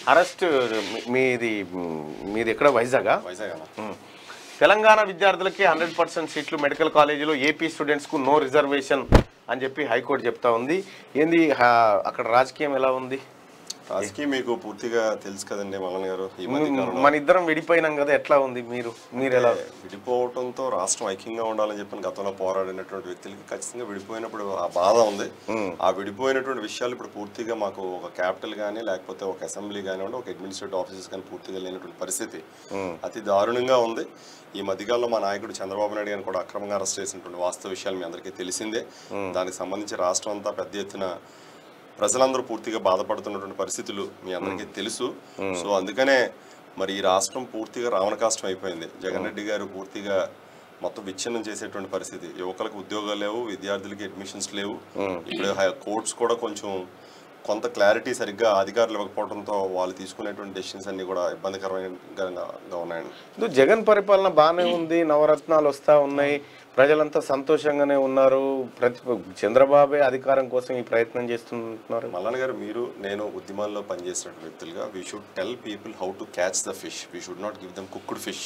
Arrest మీ- మీది మీది ఎక్కడ వైజాగా వైజాగ్ అన్న ఉమ్. తెలంగాణ విద్యార్థులకి హండ్రెడ్ పర్సెంట్ సీట్లు మెడికల్ కాలేజీలో ఏపీ స్టూడెంట్స్కు నో రిజర్వేషన్ అని చెప్పి హైకోర్టు చెప్తా ఉంది ఏంది హా- అక్కడ రాజకీయం ఎలా ఉంది రాజకీయం మీకు పూర్తిగా తెలుసు కదండి మల్లన్ గారు ఈ మధ్య కాలంలో మన ఇద్దరం విడిపోయినాం కదా ఎట్లా ఉంది మీరు మీరు ఎలా విడిపోవడంతో రాష్ట్రం ఐక్యంగా ఉండాలని చెప్పిన గతంలో పోరాడినటువంటి వ్యక్తులకి ఖచ్చితంగా విడిపోయినప్పుడు ఆ బాధ ఉంది ఆ విడిపోయినటువంటి విషయాలు ఇప్పుడు పూర్తిగా మాకు ఒక క్యాపిటల్ కానీ లేకపోతే ఒక అసెంబ్లీ కానివ్వండి ఒక అడ్మినిస్ట్రేటివ్ ఆఫీసెస్ కానీ పూర్తిగా లేనటువంటి పరిస్థితి అతి దారుణంగా ఉంది ఈ మధ్యకాలంలో మా నాయకుడు చంద్రబాబు నాయుడు గారిని కూడా అక్రమంగా అరెస్ట్ చేసినటువంటి వాస్తవ విషయాలు మీ అందరికీ తెలిసిందే దానికి సంబంధించి రాష్ట్రం అంతా పెద్ద ఎత్తున ప్రజలందరూ పూర్తిగా బాధపడుతున్నటువంటి పరిస్థితులు మీ అందరికీ తెలుసు సో అందుకనే మరి ఈ రాష్ట్రం పూర్తిగా రావణకాష్టం అయిపోయింది జగన్ రెడ్డి గారు పూర్తిగా మొత్తం విచ్ఛిన్నం చేసేటువంటి పరిస్థితి యువకులకు ఉద్యోగాలు లేవు విద్యార్థులకి అడ్మిషన్స్ లేవు ఇప్పుడు కోర్ట్స్ కూడా కొంచెం కొంత క్లారిటీ సరిగ్గా అధికారులు ఇవ్వకపోవడంతో వాళ్ళు తీసుకునేటువంటి డెసిషన్స్ అన్ని కూడా ఇబ్బందికరంగా ఉన్నాయండి ఇప్పుడు జగన్ పరిపాలన బాగానే ఉంది నవరత్నాలు వస్తా ఉన్నాయి ప్రజలంతా సంతోషంగానే ఉన్నారు ప్రతి చంద్రబాబే అధికారం కోసం ఈ ప్రయత్నం చేస్తున్నారు మల్లన్న గారు మీరు నేను ఉద్యమాల్లో పనిచేసిన వ్యక్తులుగా we should tell people how to catch the fish we should not give them cooked fish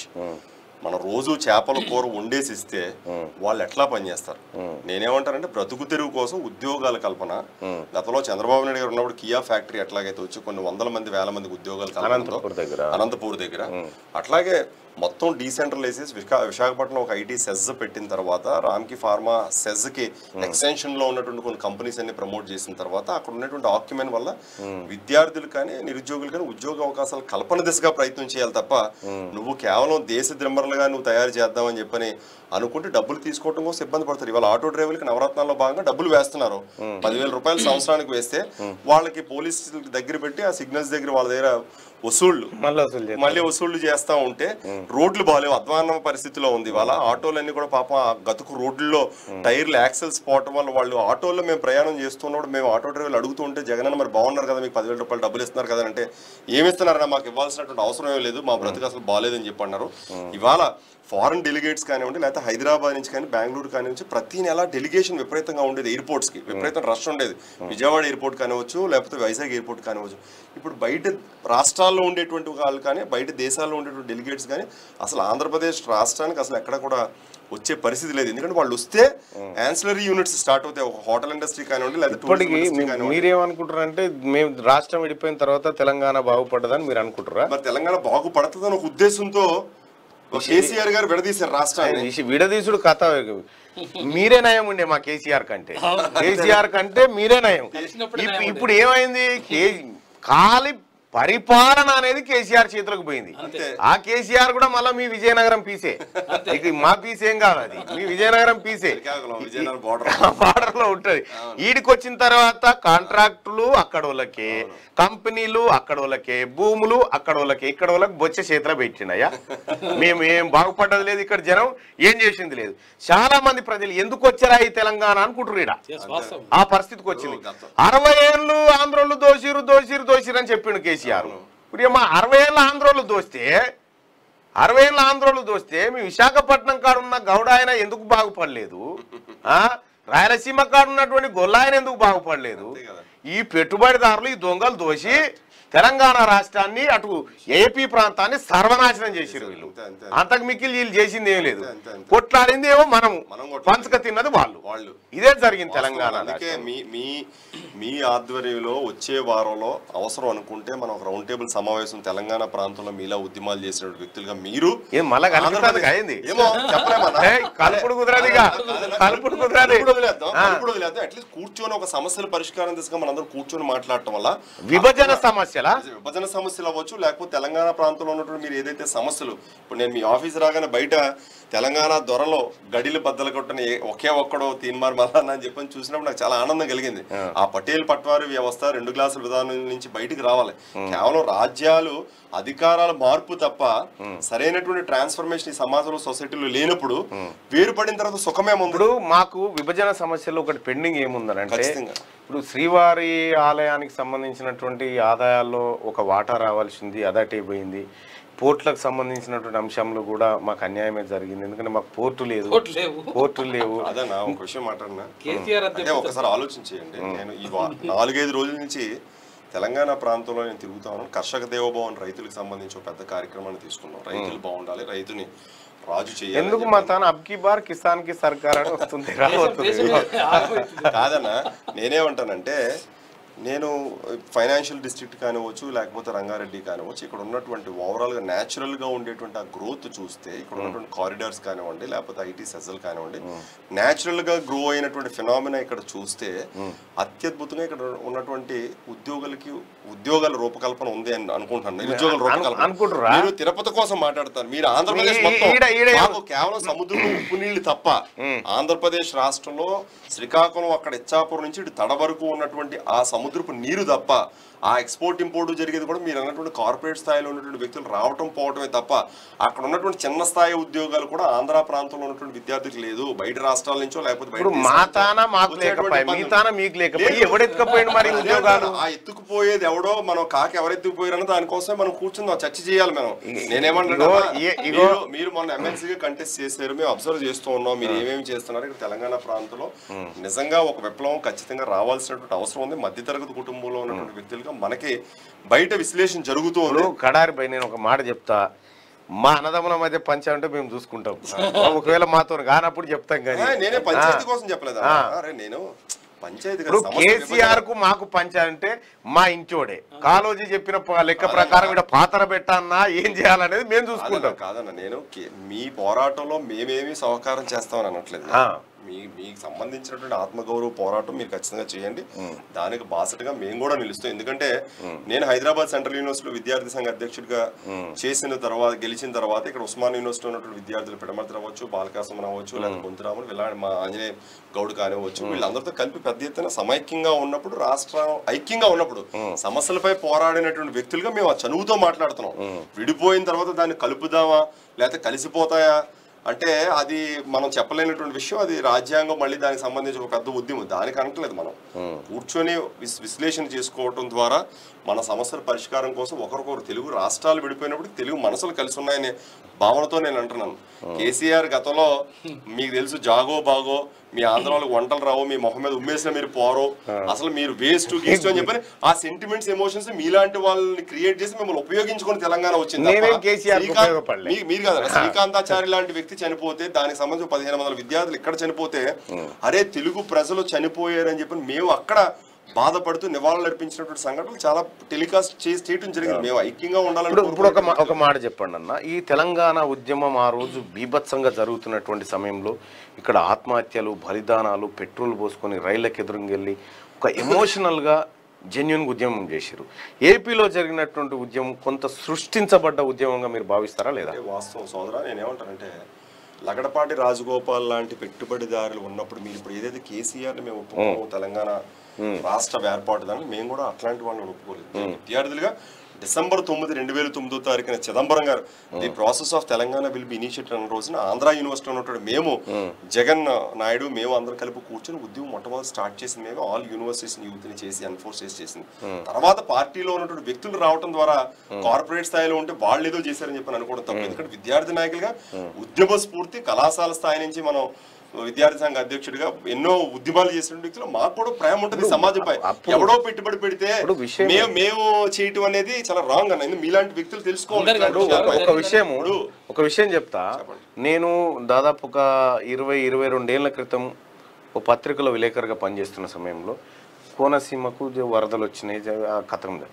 మన రోజు చేపల కూర వండేసి ఇస్తే వాళ్ళు ఎట్లా పనిచేస్తారు నేనేమంటానంటే బ్రతుకు తెరువు కోసం ఉద్యోగాల కల్పన గతంలో చంద్రబాబు నాయుడు గారు ఉన్నప్పుడు కియా ఫ్యాక్టరీ ఎట్లాగైతే వచ్చి కొన్ని వందల మంది వేల మందికి ఉద్యోగాలు కల్పనతో అనంతపూర్ దగ్గర అనంతపూర్ దగ్గర అట్లాగే మొత్తం డీసెంట్రలైజెస్ విశా విశాఖపట్నంలో ఒక ఐటీ సెజ్ పెట్టిన తర్వాత రామ్కి ఫార్మా సెజ్కి ఎక్స్టెన్షన్ లో ఉన్నటువంటి కొన్ని కంపెనీస్ అన్ని ప్రమోట్ చేసిన తర్వాత అక్కడ ఉన్నటువంటి డాక్యుమెంట్ వల్ల విద్యార్థులు కానీ నిరుద్యోగులు కానీ ఉద్యోగ అవకాశాలు కల్పన దిశగా ప్రయత్నం చేయాలి తప్ప నువ్వు కేవలం దేశ దిమ్మరలుగా నువ్వు తయారు చేద్దామని చెప్పని అనుకుంటే డబ్బులు తీసుకోవడం కోసం ఇబ్బంది పడతారు ఇవాళ ఆటో డ్రైవర్లకి నవరత్నాల్లో భాగంగా డబ్బులు వేస్తున్నారు పదివేల రూపాయలు సంవత్సరానికి వేస్తే వాళ్ళకి పోలీసుల దగ్గర పెట్టి ఆ సిగ్నల్స్ దగ్గర వాళ్ళ దగ్గర వసూళ్లు మళ్ళీ అసలు చేస్తారు. మళ్ళీ వసూళ్లు చేస్తా ఉంటే రోడ్లు బాగాలేవు అధ్వాన పరిస్థితిలో ఉంది వాళ్ళ ఆటోలన్నీ కూడా పాపం ఆ గతుకు రోడ్లలో టైర్లు యాక్సెల్స్ పోవటం వల్ల వాళ్ళు ఆటోల్లో మేము ప్రయాణం చేస్తున్నప్పుడు మేము ఆటో డ్రైవర్లు అడుగుతూ ఉంటే జగన్ అన్న మరి బాగున్నారు కదా మీకు పదివేల రూపాయలు డబ్బులు ఇస్తున్నారు కదా అంటే ఏమి ఇస్తున్నారన్నా మాకు ఇవ్వాల్సినటువంటి అవసరం ఏం లేదు మా బ్రతుకు అసలు బాగాలేదని చెప్పి అన్నారు ఇవాళ ఫారెన్ డెలిగేట్స్ కానివ్వండి లేకపోతే హైదరాబాద్ నుంచి కానీ బెంగళూరు కానివ్వచ్చు ప్రతి నెల డెలిగేషన్ విపరీతంగా ఉండేది ఎయిర్పోర్ట్స్ కి విపరీతం రష్ ఉండేది విజయవాడ ఎయిర్పోర్ట్ కానివచ్చు లేకపోతే వైజాగ్ ఎయిర్పోర్ట్ కానివచ్చు ఇప్పుడు బయట రాష్ట్రాల్లో ఉండేటువంటి వాళ్ళు కానీ బయట దేశాల్లో ఉండేటువంటి డెలిగేట్స్ కానీ అసలు ఆంధ్రప్రదేశ్ రాష్ట్రానికి అసలు ఎక్కడ కూడా వచ్చే పరిస్థితి లేదు ఎందుకంటే వాళ్ళు వస్తే యాన్సిలరీ యూనిట్స్ స్టార్ట్ అవుతాయి ఒక హోటల్ ఇండస్ట్రీ కానివ్వండి లేదా tourism ఇప్పటికి industry మీ- కానివ్వండి మీరేమనుకుంటారంటే మేము రాష్ట్రం విడిపోయిన తర్వాత తెలంగాణ బాగుపడ్డదని మీరు అనుకుంటారా మరి తెలంగాణ బాగుపడుతుందని ఒక ఉద్దేశంతో కేసీఆర్ గారు విడదీశారు రాష్ట్రాన్ని తీసి విడదీసుడు కథ మీరే నయం ఉండే మా కేసీఆర్ కంటే కేసీఆర్ కంటే మీరే నయం కలిసినప్పుడే ఇప్పు- నయం ఇప్పుడు ఏమైంది కే- ఖాళీ పరిపాలన అనేది కేసీఆర్ చేతులకు పోయింది ఆ కేసీఆర్ కూడా మళ్ళీ మీ విజయనగరం పీసే ఇక మా పీస్ ఏం కాదు అది మీ విజయనగరం పీసే శ్రీకాకుళం విజయనగరం బార్డర్ బార్డర్ లో ఉంటది ఈడికి వచ్చిన తర్వాత కాంట్రాక్టులు అక్కడ వాళ్ళకే కంపెనీలు అక్కడ వాళ్ళకే భూములు అక్కడ వాళ్ళకే ఇక్కడ వాళ్ళకి బొచ్చ చేతిలో పెట్టినయ్యా మేము ఏం బాగుపడ్డది లేదు ఇక్కడ జనం ఏం చేసింది లేదు చాలా మంది ప్రజలు ఎందుకు వచ్చారా ఈ తెలంగాణ అనుకుంటారు ఈడ Yes, వాస్తవం ఆ పరిస్థితికి వచ్చింది అరవై ఏళ్ళు ఆంధ్రోళ్ళు దోషిరు దోషిరు దోషిరు అని చెప్పిండు కేసీఆర్ ఇప్పుడు ఇక మా అరవై ఏళ్ళ ఆంధ్రోళ్ళు దోస్తే అరవై ఏళ్ళ ఆంధ్రోళ్ళు దోస్తే మీ విశాఖపట్నం కాడ ఉన్న గౌడ ఆయన ఎందుకు బాగుపడలేదు ఆ రాయలసీమ కాడ ఉన్నటువంటి గొల్లాయన ఎందుకు బాగుపడలేదు కదా. ఈ పెట్టుబడిదారులు ఈ దొంగలు దోసి తెలంగాణ రాష్ట్రాన్ని అటు ఏపీ ప్రాంతాన్ని సర్వనాశనం చేసిరు వీళ్ళు అంతే, అంతే. అంతకు మిక్కిలి వీళ్ళు చేసింది ఏం లేదు అంతే, అంతే. కొట్లాడింది ఏమో మనము మనం కొట్లాడింది. పంచక తిన్నది వాళ్ళు వాళ్ళు ఇదే జరిగింది తెలంగాణ అందుకే మీ మీ మీ ఆధ్వర్యంలో వచ్చే వారంలో అవసరం అనుకుంటే మనం ఒక రౌండ్ టేబుల్ సమావేశం తెలంగాణ ప్రాంతంలో మీలా ఉద్యమాలు చేసిన వ్యక్తులుగా మీరు ఏం మళ్ళా కలుపుతుంది ఆంధ్రప్రదేశ్- అయింది ఏమో చెప్పలేమన్నా ఏయ్, కలుపుడు కుదరదుగా కలుపుడు కుదరదు కలుపుడు వదిలేద్దాం, కలుపుడు వదిలేద్దాం. అట్లీస్ట్ కూర్చొని ఒక సమస్యల పరిష్కారం దిశగా మనందరం కూర్చొని మాట్లాడటం వల్ల విభజన సమస్యల విభజన సమస్యలు అవ్వచ్చు లేకపోతే తెలంగాణ ప్రాంతంలో ఉన్నటువంటి మీరు ఏదైతే సమస్యలు ఇప్పుడు నేను మీ ఆఫీస్ రాగానే బయట తెలంగాణ దొరలో గడిలు బద్దలు కొట్టని ఏ- ఒకే ఒక్కడో తీన్మార్ మల్లన్న అని చెప్పని చూసినప్పుడు నాకు చాలా ఆనందం కలిగింది ఆ పటేల్ పట్వారి వ్యవస్థ రెండు గ్లాసుల విధానం నుంచి బయటికి రావాలి కేవలం రాజ్యాలు అధికారాల మార్పు తప్ప సరైనటువంటి ట్రాన్స్ఫర్మేషన్ ఈ సమాజంలో సొసైటీలో లేనప్పుడు వేరుపడిన తర్వాత సుఖమే ముందు ఇప్పుడు మాకు విభజన సమస్యలో ఒకటి పెండింగ్ ఏముందనంటే ఖచ్చితంగా. ఇప్పుడు శ్రీవారి ఆలయానికి సంబంధించినటువంటి ఆదాయాల్లో ఒక వాటా రావాల్సింది అదటే పోయింది పోర్ట్లకు సంబంధించినటువంటి అంశంలో కూడా మాకు అన్యాయమే జరిగింది ఎందుకంటే మాకు పోర్టు లేదు ఓట్లు లేవు పోర్టులు లేవు అదన్నా ఒక విషయం మాట్లాడినా కేసీఆర్ అంటే అధ్యక్షత ఒకసారి ఆలోచించేయండి నేను ఈ వా- నాలుగైదు రోజుల నుంచి తెలంగాణ ప్రాంతంలో నేను తిరుగుతా ఉన్నాను కర్షక దేవభవన్ రైతులకు సంబంధించి ఒక పెద్ద కార్యక్రమాన్ని తీసుకున్నాం రైతులు బాగుండాలి రైతుని రాజు చేయాలి ఎందుకు మా తాను అబ్కి బార్ కిసాన్ కి సర్కార్ అని వస్తుంది రాబోతుంది దేశం మీద ఆగిపోతుంది. కాదన్నా నేనేమంటానంటే నేను ఫైనాన్షియల్ డిస్ట్రిక్ట్ కానివ్వచ్చు లేకపోతే రంగారెడ్డి కానివ్వచ్చు ఇక్కడ ఉన్నటువంటి ఓవరాల్గా న్యాచురల్గా ఉండేటువంటి ఆ గ్రోత్ చూస్తే ఇక్కడ ఉన్నటువంటి కారిడార్స్ కానివ్వండి లేకపోతే ఐటీ సెజల్ కానివ్వండి న్యాచురల్గా గ్రో అయినటువంటి ఫినామినా ఇక్కడ చూస్తే అత్యద్భుతంగా ఇక్కడ ఉన్నటువంటి ఉద్యోగులకి ఉద్యోగాల రూపకల్పన ఉంది అని అనుకుంటున్నాను నిరుద్యోగాల రూపకల్పన అనుకుంటుర్రా? మీరు తిరుపతి కోసం మాట్లాడతారు మీరు ఆంధ్రప్రదేశ్ ఈ- మొత్తం ఈడ- ఈడ- మాకు కేవలం సముద్రంలో ఉప్పు నీళ్లు తప్ప ఆంధ్రప్రదేశ్ రాష్ట్రంలో శ్రీకాకుళం అక్కడ ఇచ్చాపురం నుంచి ఇటు తడ వరకు ఉన్నటువంటి ఆ సముద్రపు నీరు తప్ప ఆ ఎక్స్పోర్ట్ ఇంపోర్ట్ జరిగేది కూడా మీరు అన్నటువంటి కార్పొరేట్ స్థాయిలో ఉన్నటువంటి వ్యక్తులు రావటం పోవటమే తప్ప అక్కడ ఉన్నటువంటి చిన్న స్థాయి ఉద్యోగాలు కూడా ఆంధ్ర ప్రాంతంలో ఉన్నటువంటి విద్యార్థులకు లేదు బయట రాష్ట్రాల నుంచో లేకపోతే బయట ఇప్పుడు దేశాల మా నుంచో తాన మాకు వచ్చేటువంటి లేకపోయి మీ ఇబ్బందులు. తాన మీకు లేకపోయి లేదు. ఎవడెత్తుకపోయింది మరి అదే ఉద్యోగాలు ఆ ఎత్తుకుపోయేది ఎవడో మనం కాకి ఎవరు ఎత్తుకుపోయారని దానికోసం మనం కూర్చుందాం చర్చ చేయాలి మనం నేనేమంటున్నా ఇగో, ఈ- ఇగో. మీరు- మీరు మొన్న ఎమ్మెల్సీగా కంటెస్ట్ చేశారు మేము అబ్జర్వ్ చేస్తూ ఉన్నాం మీరు ఏమేమి చేస్తున్నారు ఇక్కడ తెలంగాణ ప్రాంతంలో నిజంగా ఒక విప్లవం ఖచ్చితంగా రావాల్సినటువంటి అవసరం ఉంది మధ్యతరగతి కుటుంబంలో ఉన్నటువంటి వ్యక్తులుగా మనకి బయట విశ్లేషణ జరుగుతూ ఉంది ఇప్పుడు కడారి పై నేను ఒక మాట చెప్తా మా అన్నదమ్ముల మధ్య పంచ అంటే మేము చూసుకుంటాం ఒకవేళ మాతో కానప్పుడు చెప్తాం కానీ ఆ, నేనే పంచాయతీ కోసం చెప్పలేదు అరే నేను పంచాయతీ ఇప్పుడు కదా, సమస్య కేసీఆర్ కు మాకు పంచ అంటే మా ఇంచోడే కాలోజీ చెప్పిన ప- లెక్క ప్రకారం ఇక్కడ పాతర పెట్టాలన్నా ఏం చేయాలనేది మేము చూసుకుంటాం కాదన్న, కాదన్న నేను కే- మీ పోరాటంలో మేమేమి సహకారం చేస్తామని అనట్లేదు ఆ. మీ మీకు సంబంధించినటువంటి ఆత్మగౌరవ పోరాటం మీరు ఖచ్చితంగా చేయండి దానికి బాసటగా మేము కూడా నిలుస్తాం ఎందుకంటే నేను హైదరాబాద్ సెంట్రల్ యూనివర్సిటీలో విద్యార్థి సంఘ అధ్యక్షుడిగా చేసిన తర్వాత గెలిచిన తర్వాత ఇక్కడ ఉస్మాన్ యూనివర్సిటీలో ఉన్నటువంటి విద్యార్థులు పిడమర్తి అవ్వచ్చు బాలకాసం అవ్వచ్చు లేదా గొంతురాములు ఇలా మా ఆంజనేయ గౌడ్ కానివ్వచ్చు వీళ్ళందరితో కలిపి పెద్ద ఎత్తున సమైక్యంగా ఉన్నప్పుడు రాష్ట్రం ఐక్యంగా ఉన్నప్పుడు సమస్యలపై పోరాడినటువంటి వ్యక్తులుగా మేము ఆ చనువుతో మాట్లాడుతున్నాం విడిపోయిన తర్వాత దాన్ని కలుపుదామా లేకపోతే కలిసిపోతాయా అంటే అది మనం చెప్పలేనటువంటి విషయం అది రాజ్యాంగం మళ్ళీ దానికి సంబంధించి ఒక పెద్ద ఉద్యమం దానికి అనట్లేదు మనం కూర్చొని విస్- విశ్లేషణ చేసుకోవటం ద్వారా మన సమస్యల పరిష్కారం కోసం ఒకరికొకరు తెలుగు రాష్ట్రాలు విడిపోయినప్పుడు తెలుగు మనసులు కలిసి ఉన్నాయనే భావనతో నేను అంటున్నాను కేసీఆర్ గతంలో మీకు తెలుసు జాగో బాగో మీ ఆంధ్రాలకు వంటలు రావు మీ మొహం మీద ఉమ్మేసిన మీరు పోరో అసలు మీరు వేస్ట్ గీస్ట్ అని చెప్పని ఆ సెంటిమెంట్స్ ఎమోషన్స్ మీలాంటి వాళ్ళని క్రియేట్ చేసి మిమ్మల్ని ఉపయోగించుకొని తెలంగాణ వచ్చింది తప్ప నేనేం కేసీఆర్ కు శ్రీకాంత్- ఉపయోగపడలే. మీ- మీరు కదా శ్రీకాంతాచారి లాంటి వ్యక్తి చనిపోతే దానికి సంబంధించి పదిహేను వందల విద్యార్థులు ఇక్కడ చనిపోతే అరే తెలుగు ప్రజలు చనిపోయారని చెప్పి మేము అక్కడ బాధపడుతూ నివాళులు అర్పించినటువంటి సంఘటనలు చాలా టెలికాస్ట్ చేసి చేయడం జరిగింది మేము ఐక్యంగా ఉండాలని ఇప్పుడు ఇప్పుడు ఒక మా- కోరుకుంటున్నాం. ఒక మాట చెప్పండి అన్న ఈ తెలంగాణ ఉద్యమం ఆ రోజు బీభత్సంగా జరుగుతున్నటువంటి సమయంలో ఇక్కడ ఆత్మహత్యలు బలిదానాలు పెట్రోల్ పోసుకొని రైళ్ళకి ఎదురుకెళ్ళి ఒక ఎమోషనల్గా జెన్యున్ ఉద్యమం చేశారు ఏపీలో జరిగినటువంటి ఉద్యమం కొంత సృష్టించబడ్డ ఉద్యమంగా మీరు భావిస్తారా లేదా అంటే వాస్తవం సోదరా నేనేమంటానంటే లగడపాటి రాజగోపాల్ లాంటి పెట్టుబడిదారులు ఉన్నప్పుడు మీరు ఇప్పుడు ఏదైతే కేసీఆర్ ని మేము ఒప్పుకోము తెలంగాణ రాష్ట్ర ఏర్పాటు దాన్ని మేము కూడా అట్లాంటి వాళ్ళని ఒప్పుకోలేదు మేము విద్యార్థులుగా డిసెంబర్ తొమ్మిది రెండు వేల తొమ్మిదో తారీఖున చిదంబరం గారు the process of Telangana will be initiate అన్న రోజున ఆంధ్ర యూనివర్సిటీ ఉన్నటువంటి మేము జగన్ నాయుడు మేము అందరం కలిపి కూర్చొని ఉద్యమం మొట్టమొదటి స్టార్ట్ చేసింది మేము ఆల్ యూనివర్సిటీస్ యూత్ ని చేసి ఎన్ఫోర్స్ చేసి చేసింది తర్వాత పార్టీలో ఉన్నటువంటి వ్యక్తులు రావడం ద్వారా కార్పొరేట్ స్థాయిలో ఉంటే వాళ్ళు ఏదో చేశారని చెప్పి అనుకోవడం తప్పు ఎందుకంటే విద్యార్థి నాయకులుగా ఉద్యమ స్ఫూర్తి కళాశాల స్థాయి నుంచి మనం విద్యార్థి సంఘ అధ్యక్షుడిగా ఎన్నో ఉద్యమాలు చేసిన వ్యక్తులు మాకు కూడా ప్రేమ ఉంటుంది సమాజంపై అప్పుడు- ఎవడో పెట్టుబడి పెడితే ఇప్పుడు విషయం- మేము మేము చేయటం అనేది చాలా రాంగ్ అన్న ఎందుకు మీలాంటి వ్యక్తులు తెలుసుకోవాలి అందరికీ ఇట్లాంటి ఇప్పుడు విషయాలు. ఒక విషయం ఇప్పుడు ఒక విషయం చెప్తా నేను దాదాపు ఒక ఇరవై ఇరవై రెండేళ్ల క్రితం ఓ పత్రికలో విలేకరుగా పనిచేస్తున్న సమయంలో కోనసీమకు జ- వరదలు వచ్చినాయి జ- ఆ కథ ఉంది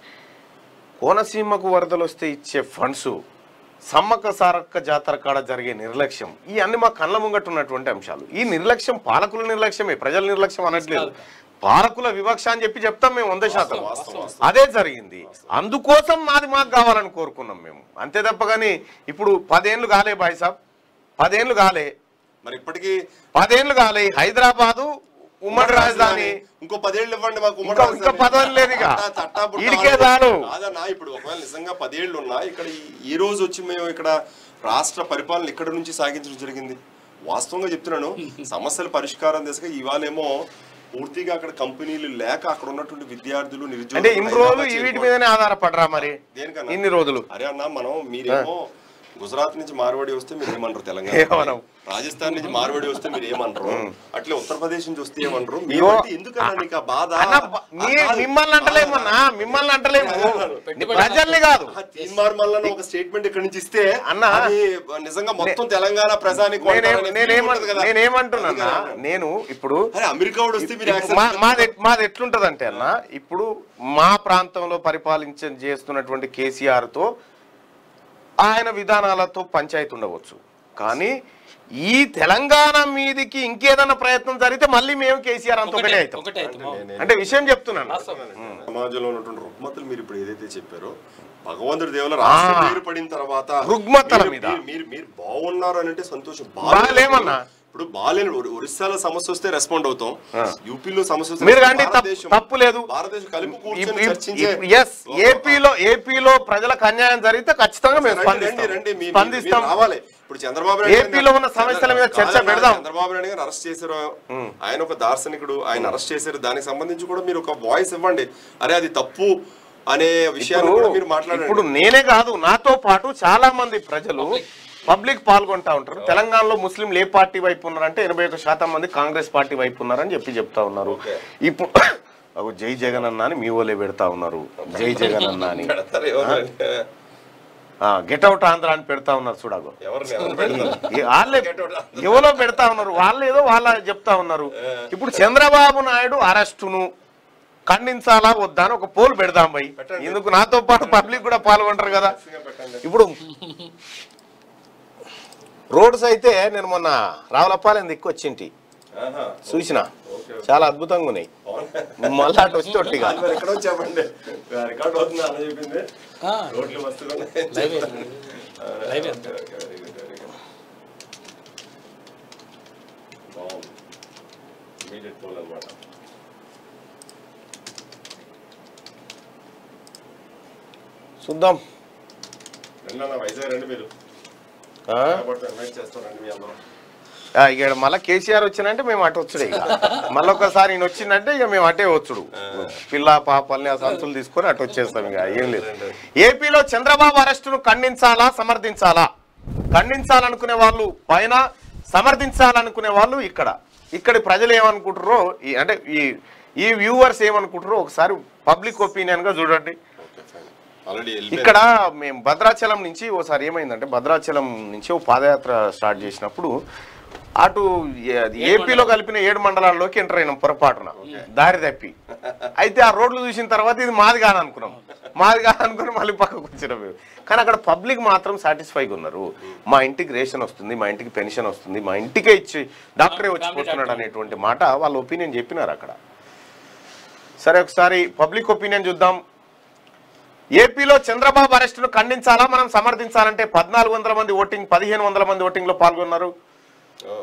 కోనసీమకు వరదలు వస్తే ఇచ్చే ఫండ్స్ సమ్మక్క సారక్క జాతర కాడ జరిగే నిర్లక్ష్యం ఈ అన్ని మా కళ్ళ ముంగట ఉన్నటువంటి అంశాలు ఈ నిర్లక్ష్యం పాలకుల నిర్లక్ష్యమే ప్రజల నిర్లక్ష్యం అనట్లేదు పాలకుల వివక్ష అని చెప్పి చెప్తాం మేము వంద శాతం అదే జరిగింది అందుకోసం మాది మాకు కావాలని కోరుకున్నాం మేము అంతే తప్ప కానీ ఇప్పుడు పదేళ్ళు కాలే బాయ్ సాబ్ పదేళ్ళు కాలే మరి ఇప్పటికీ పదేళ్ళు కాలే హైదరాబాదు ఉమ్మడి రాజధాని ఇంకో పదేళ్ళు ఇవ్వండి మాకు ఉమ్మడి ఇంకా- రాజధాని. ఇంకా పదేళ్ళు లేదు ఇక. చట్టా- చట్టా పుట్టా ఈడికే వాళ్ళు- చాలు. కాదన్నా ఇప్పుడు ఒకవేళ నిజంగా పదేళ్ళు ఉన్నా ఇక్కడ ఈ- ఈ రోజు వచ్చి మేము ఇక్కడ రాష్ట్ర పరిపాలన ఇక్కడ నుంచి సాగించడం జరిగింది వాస్తవంగా చెప్తున్నాను సమస్యల పరిష్కారం దిశగా ఇవాళేమో పూర్తిగా అక్కడ కంపెనీలు లేక అక్కడ ఉన్నటువంటి విద్యార్థులు నిరుద్యోగులు అంటే ఇన్ని రోజులు హైదరాబాద్ ఈ వీటి చేరుకోవడం. మీదనే ఆధారపడరా మరి దేనికన్నా ఇన్ని రోజులు అరే అన్న మనం మీరేమో గుజరాత్ నుంచి మార్వాడి వస్తే మీరు ఏమన్నారు తెలంగాణ ఏమనం? రాజస్థాన్ నుంచి మార్వాడి వస్తే మీరు ఏమంటారు అట్లే ఉత్తరప్రదేశ్ నుంచి వస్తే ఏమంటారు ఇగో, మీరంటే ఎందుకన్నా నీకు ఆ బాధ అన్న, బ- మీ- మిమ్మల్ని అంటలేమన్నా మిమ్మల్ని అంటలేము ప్రజల్ని కాదు తీన్మార్ మల్లన్న ఒక స్టేట్మెంట్ ఇక్కడ నుంచి ఇస్తే అన్న, అది నిజంగా మొత్తం తెలంగాణ ప్రజానికి నేనేం- నేనేమన్- నేనేమంటున్నా నేను ఇప్పుడు అరే అమెరికా వాడు వస్తే మీరు ఇప్పుడు మా- మాది ఎట్- మాది ఎట్లుంటదంటే అన్న ఇప్పుడు మా ప్రాంతంలో పరిపాలించ చేస్తున్నటువంటి కేసీఆర్ తో ఆయన విధానాలతో పంచాయతీ ఉండవచ్చు కానీ ఈ తెలంగాణ మీదికి ఇంకేదైనా ప్రయత్నం జరిగితే మళ్ళీ మేము కేసీఆర్ అంత ఒకటే అవుతాం ఒకటే అవుతాం అంటే విషయం చెప్తున్నాను సమాజంలో ఉన్నటువంటి రుగ్మతలు మీరు ఇప్పుడు ఏదైతే చెప్పారో భగవంతుడి దేవుల రాష్ట్రం పేరు పడిన తర్వాత రుగ్మతల మీరు- మీద. మీరు- మీరు మీరు బాగున్నారు అని అంటే సంతోషం బాగాలేమన్నా? ఇప్పుడు బాగాలేని ఒరి- ఒరిస్సాలో సమస్య వస్తే రెస్పాండ్ అవుతాం యూపీలో సమస్య వస్తే మీరు కానీ తప్పు- భారతదేశం- తప్పు లేదు. భారతదేశం కలిపి కూర్చొని చర్చించే ఎస్ ఏపీలో ఏపీలో ప్రజలకు అన్యాయం జరిగితే ఖచ్చితంగా మేము రండి, రండి, స్పందిస్తాం రండి, మీ- మీ- స్పందిస్తాం మీరు రావాలి ఇప్పుడు చంద్రబాబు నాయుడు గారిని- ఏపీలో ఉన్న సమస్యల మీద చర్చ కాదన్నా, పెడదాం. చంద్రబాబు నాయుడు గారు అరెస్ట్ చేశారు ఆయన ఒక దార్శనికుడు ఆయన అరెస్ట్ చేశారు దానికి సంబంధించి కూడా మీరు ఒక వాయిస్ ఇవ్వండి అరే అది తప్పు అనే విషయాన్ని కూడా మీరు మాట్లాడండి ఇప్పుడు నేనే కాదు నాతో పాటు చాలా మంది ప్రజలు పబ్లిక్ పాల్గొంటా ఉంటారు తెలంగాణలో ముస్లింలు ఏ పార్టీ వైపు ఉన్నారంటే ఎనభై ఒక శాతం మంది కాంగ్రెస్ పార్టీ వైపు ఉన్నారని చెప్పి చెప్తా ఉన్నారు ఇప్పుడు అగో జై జగన్ అన్న అని మీ ఓలే పెడతా ఉన్నారు జై జగన్ అన్న అని పెడతారు ఎవరు? గెట్ అవుట్ ఆంధ్ర అని పెడతా ఉన్నారు చూడగో ఎవరిని ఎవరు పెడతారు? ఈ వాళ్ళే ఎవరో పెడతా ఉన్నారు వాళ్ళు ఏదో వాళ్ళ చెప్తా ఉన్నారు ఇప్పుడు చంద్రబాబు నాయుడు అరెస్టును ఖండించాలా వద్దా అని ఒక పోల్ పెడదాం పోయి ఎందుకు నాతో పాటు పబ్లిక్ కూడా పాల్గొంటారు కదా ఇప్పుడు రోడ్స్ అయితే నేను మొన్న రావులప్పాలని దిక్కు వచ్చింటి ఆహా. చూసిన చాలా అద్భుతంగా ఉన్నాయి మళ్ళీ అటు వచ్చి తొట్టిగా అది మరి ఎక్కడో చెప్పండి రికార్డ్ అవుతుంది అన్న చెప్పింది ఆ, రోడ్లు మస్తుగా ఉన్నాయి. Live live okay, okay, very good, very good. బాగుంది. Immediate poll అన్నమాట. చూద్దాం రండి అన్న, వైజాగ్ రండి మీరు ఆ? కాబట్టి ఇన్వైట్ చేస్తాం రండి మీ అందరం ఆ, ఇక మళ్ళీ కేసీఆర్ వచ్చినంటే మేము అటు వచ్చుడే ఇక మళ్ళీ ఒకసారి ఈయన వచ్చిందంటే ఇక మేము అటే వచ్చుడు పిల్ల పాపల్ని ఆ సంచులు తీసుకొని అటు వచ్చేస్తాం ఇక ఏం లేదు ఏపీలో చంద్రబాబు అరెస్టును ఖండించాలా సమర్థించాలా ఖండించాలనుకునే వాళ్ళు పైన సమర్థించాలనుకునే వాళ్ళు ఇక్కడ ఇక్కడి ప్రజలు ఏమనుకుంటారో ఈ అంటే ఈ ఈ వ్యూవర్స్ ఏమనుకుంటారో ఒకసారి పబ్లిక్ ఒపీనియన్ గా చూడండి ఓకే ఫైన్ ఆల్రెడీ వెళ్ళిపోయారు. ఇక్కడ మేము భద్రాచలం నుంచి ఓసారి ఏమైందంటే భద్రాచలం నుంచి ఓ పాదయాత్ర స్టార్ట్ చేసినప్పుడు అటు ఏ- ఏపీలో కలిపిన ఏడు మండలాల్లోకి ఎంటర్ అయినాం పొరపాటున దారి తప్పి అయితే ఆ రోడ్లు చూసిన తర్వాత ఇది మాది కాదనుకున్నాం మాది కాదనుకుని మళ్ళీ పక్కకు వచ్చినాం మేము కానీ అక్కడ పబ్లిక్ మాత్రం సాటిస్ఫైగా ఉన్నారు మా ఇంటికి రేషన్ వస్తుంది మా ఇంటికి పెన్షన్ వస్తుంది మా ఇంటికే ఇచ్చి డాక్టరే వచ్చిపోతున్నాడు అనేటువంటి మాట వాళ్ళ ఒపీనియన్ చెప్పినారు అక్కడ సరే ఒకసారి పబ్లిక్ ఒపీనియన్ చూద్దాం ఏపీలో చంద్రబాబు అరెస్టును ఖండించాలా మనం సమర్థించాలంటే పద్నాలుగు వందల మంది ఓటింగ్ పదిహేను వందల మంది ఓటింగ్ లో పాల్గొన్నారు ఓ,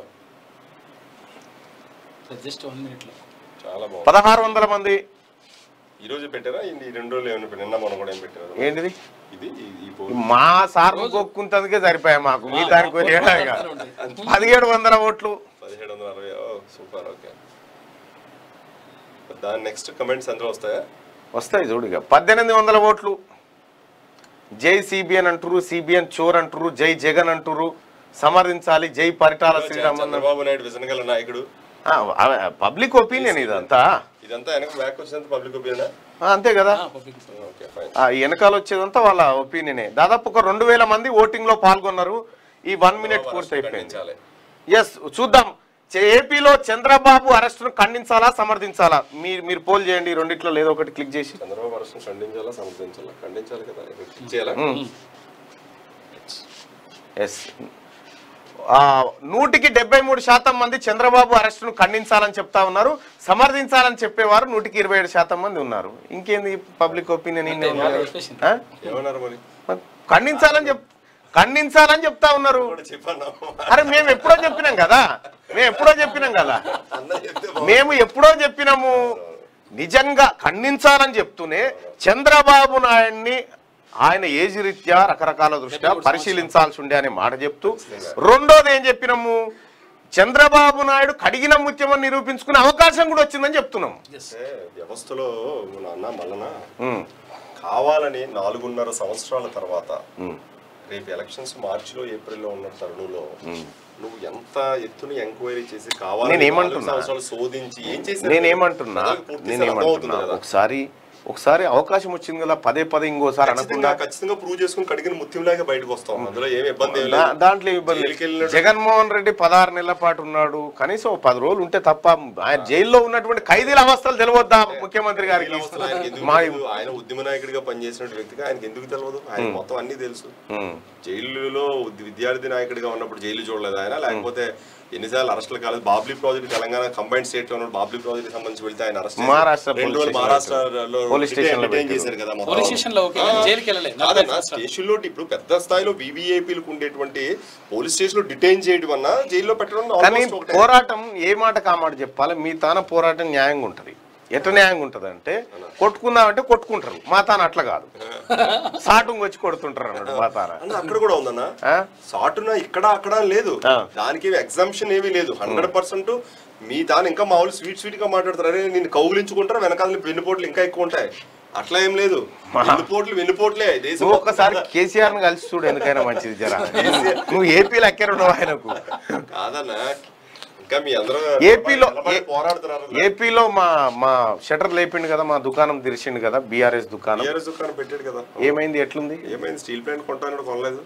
జస్ట్ వన్ మినిట్ లో చాలా బాగుంది పదహారు వందల మంది ఈ రోజు పెట్టారా ఈ ఈ రెండు రోజులు ఏమైనా పెట్టారా? నిన్న మొన్న కూడా ఏం పెట్టారు ఏంటిది ఇది ఈ- ఈ పోల్ మా సార్ కొక్కుంతందుకే సరిపోయాయి మాకు మీ దానికి పోయి ఏడాదిగా. పదిహేడు వందల ఓట్లు పదిహేడు వందల అరవై ఓ సూపర్ ఓకే దాని నెక్స్ట్ కమెంట్స్ అందులో వస్తాయా వస్తాయి చూడుగా పద్దెనిమిది వందల ఓట్లు జై సిబిఎన్ అంటారు సిబిఎన్ చోర్ అంటారు జై జగన్ అంటారు సమర్థించాలి జై పరిటాల శ్రీరామ్ అన్నారు చంద్రబాబు నాయుడు విజన్ గల నాయకుడు పబ్లిక్ ఒపీనియన్ ఇదంతా ఇదంతా వెనక బ్యాక్ వచ్చినంత పబ్లిక్ ఒపీనియన్ ఆ, అంతే కదా పబ్లిక్ ఓకే ఫైన్ ఆ వెనకాల వచ్చేదంతా వాళ్ళ ఒపీనియనే దాదాపు ఒక రెండు వేల మంది ఓటింగ్ లో పాల్గొన్నారు ఈ వన్ మినిట్ పూర్తి అయిపోయింది ఖండించాలి ఎస్ చూద్దాం చే- ఏపీలో చంద్రబాబు అరెస్టును ఖండించాలా సమర్థించాలా మీరు మీరు పోల్ చేయండి ఈ రెండిట్లో లేదో ఒకటి క్లిక్ చేసి చంద్రబాబు అరెస్ట్ని ఖండించాలా సమర్థించాలా ఖండించాలి కదా ఇక్కడ click చేయాలా ఎస్ నూటికి డెబ్బై మూడు శాతం మంది చంద్రబాబు అరెస్టును ఖండించాలని చెప్తా ఉన్నారు సమర్థించాలని చెప్పేవారు నూటికి ఇరవై ఏడు శాతం మంది ఉన్నారు ఇంకేంది పబ్లిక్ ఒపీనియన్ చెప్పేసింది. ఏమన్నారు మరి ఖండించాలని చెప్ ఖండించాలని చెప్తా ఉన్నారు కూడా చెప్పన్నా అరే మేము ఎప్పుడో చెప్పినాం కదా మేము ఎప్పుడో చెప్పినాం కదా అన్న చెప్తే మేము ఎప్పుడో చెప్పినాము నిజంగా ఖండించాలని చెప్తూనే చంద్రబాబు నాయుడిని ఆయన ఏజ్ రీత్యా రకరకాల దృష్ట్యా పరిశీలించాల్సి ఉండే అనే మాట చెప్తూ రెండోది ఏం చెప్పినాము చంద్రబాబు నాయుడు కడిగిన ముత్యమని నిరూపించుకునే అవకాశం కూడా వచ్చిందని చెప్తున్నాము అంటే వ్యవస్థలో మన అన్న మల్లన ఉమ్, కావాలని నాలుగున్నర సంవత్సరాల తర్వాత ఉమ్, రేపు ఎలక్షన్స్ మార్చిలో ఏప్రిల్లో ఉన్న తరుణంలో నువ్వు ఎంత ఎత్తున ఎంక్వైరీ చేసి నేను కావాలి ఏమంటున్నా? సంవత్సరాలు శోధించి ఏం చేశారు నేనేమంటున్నా ప్రజలకు పూర్తి స్థాయి నేనేమంటున్నా అర్థమవుతుంది కదా. ఒకసారి ఒకసారి అవకాశం వచ్చింది కదా పదే పదే ఇంకోసారి అనకుండా ఖచ్చితంగా ఖచ్చితంగా ప్రూవ్ చేసుకుని కడిగిన ముత్యంలాగా బయటకు వస్తాం అందులో ఏమి ఇబ్బంది ఏం దా- లేదు దాంట్లో ఏం ఇబ్బంది జైలుకి వెళ్ళినట్టు- జగన్మోహన్ రెడ్డి పదహారు నెలల పాటు ఉన్నాడు కనీసం ఒక పది రోజులు ఉంటే తప్ప ఆయన జైల్లో ఉన్నటువంటి ఖైదీల అవస్థలు తెలియద్దా ముఖ్యమంత్రి గారికి అసలు ఆయనకి ఎందుకు మా తెలియదు? ఆయన ఉద్యమ నాయకుడిగా పనిచేసిన వ్యక్తిగా ఆయనకి ఎందుకు తెలియదు ఆయన మొత్తం అన్ని తెలుసు ఉమ్. జైలులో ఉద్య- విద్యార్థి నాయకుడిగా ఉన్నప్పుడు జైలు చూడలేదు ఆయన లేకపోతే ఎన్నిసార్లు అరెస్టులు కాలేదు Babli project Telangana combine state లో ఉన్న బాబ్లీ ప్రాజెక్ట్ సంబంధించి వెళ్తే ఆయన అరెస్ట్ మహారాష్ట్ర రెండు పోలీస్ రోజులు మహారాష్ట్రలో పోలీస్ స్టేషన్లో డిటైన్ పెట్టారు. చేశారు కదా మొత్తం. పోలీస్ స్టేషన్ లో ఓకే కానీ జైలుకి వెళ్ళలేదు నలభై కాదన్నా సంవత్సరాలు. స్టేషన్ లో ఇప్పుడు పెద్ద స్థాయిలో వివిఐపీలకు ఉండేటువంటి పోలీస్ స్టేషన్ లో డిటైన్ చేయడం వల్ల జైల్లో పెట్టడం కానీ almost ఒకటే. పోరాటం ఏ మాట కామాట చెప్పాలి మీ తాన పోరాటం న్యాయంగా ఉంటది ఎట్ట న్యాయంగా ఉంటది అంటే కొట్టుకుందామంటే కొట్టుకుంటారు మా తాన అట్లా కాదు సాటుంగ్ వచ్చి కొడుతుంటారు అన్నాడు మా తాన అన్న అక్కడ కూడా ఉందన్న ఆ? సాటున ఇక్కడ అక్కడ అని లేదు ఆ. దానికి ఎగ్జామ్షన్ ఏమీ లేదు హండ్రెడ్ పర్సెంట్ మీ దాని ఇంకా మామూలు స్వీట్ స్వీట్ గా మాట్లాడతారు అరే నేను కౌగులించుకుంటారా వెనకాల నీ వెన్నుపోట్లు ఇంకా ఎక్కువ ఉంటాయి అట్లా ఏం లేదు వెన్నుపోట్లు వెన్నుపోట్లే దేశం నువ్వు ఒక్కసారి కేసీఆర్ ని కలిసి చూడు ఎందుకైనా మంచిది జరా నువ్వు ఏపీలో ఎక్కరున్నావు ఆయనకు కాదన్న ఇంకా మీ అందరూ ఏపీలో నిలబడి ఏ- పోరాడుతున్నారు ఏపీలో మా మా షటర్ లేపిండు కదా మా దుకాణం తెరిచిండు కదా బీఆర్ఎస్ దుకాణం టీఆర్ఎస్ దుకాణం పెట్టాడు కదా ఏమైంది ఎట్లుంది ఏమైంది స్టీల్ ప్లాంట్ కొంటాను కొనలేదు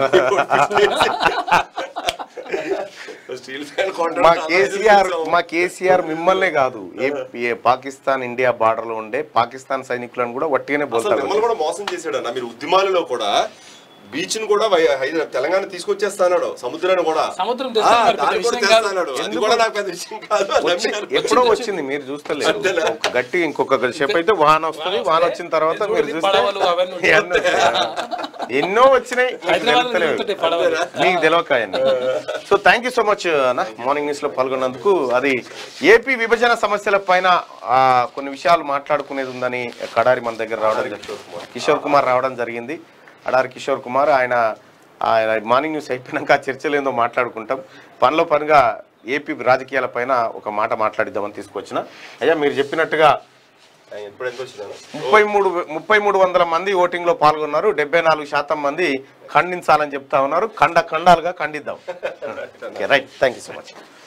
స్టీల్ ప్లాంట్ కొంటాను మా కేసీఆర్ మా కేసీఆర్ మిమ్మల్నే కాదు ఏ ఏ పాకిస్తాన్ ఇండియా బార్డర్ లో ఉండే పాకిస్తాన్ సైనికులను కూడా వట్టిగానే అసలు బోల్తారు మిమ్మల్ని కూడా మోసం చేశాడు అన్న మీరు ఉద్యమాలలో కూడా బీచ్ ను కూడా వై- హైదరా- తెలంగాణ తీసుకొచ్చేస్తాడు సముద్రాన్ని కూడా సముద్రం ఆ, తెస్తే మరి పెద్ద దాన్ని కూడా విషయం కాదు. చేస్తాడు అది కూడా నాకు పెద్ద విషయం కాదు అని వచ్చి- నమ్మాను. ఎప్పుడో వచ్చింది మీరు చూస్తలేదు అంతేనా? ఒక గట్టి ఇంకొక సేపు అయితే వాహన వస్తుంది వాహన వచ్చిన తర్వాత మీరు చూస్తే పడవలు అవన్నీ ఉంటాయి. ఇవన్నీ వస్తాయి. ఎన్నో వచ్చినాయి మీకు హైదరాబాద్ తెలుస్తలేవు. వెళ్తుంటే పడవలు మీకు తెలియక అవన్నీ so thank you so much అన్న మార్నింగ్ న్యూస్ లో పాల్గొన్నందుకు అది ఏపీ విభజన సమస్యల పైన ఆ, కొన్ని విషయాలు మాట్లాడుకునేది ఉందని కడారి మన దగ్గర రావడం జరిగింది కిషోర్ కుమార్ రావడం జరిగింది అడారి కిషోర్ కుమార్ ఆయన ఆయన మార్నింగ్ న్యూస్ అయిపోయినాక ఆ చర్చలు ఏందో మాట్లాడుకుంటాం పనిలో పనిగా ఏపీ రాజకీయాల పైన ఒక మాట మాట్లాడిద్దామని తీసుకొచ్చిన అయ్యా మీరు చెప్పినట్టుగా ఆయన ఎప్పుడు ఎంత వచ్చిందన్న ముప్పై మూడు ముప్పై మూడు వందల మంది ఓటింగ్ లో పాల్గొన్నారు డెబ్బై నాలుగు శాతం మంది ఖండించాలని చెప్తా ఉన్నారు ఖండ ఖండాలుగా ఖండిద్దాం right thank you so much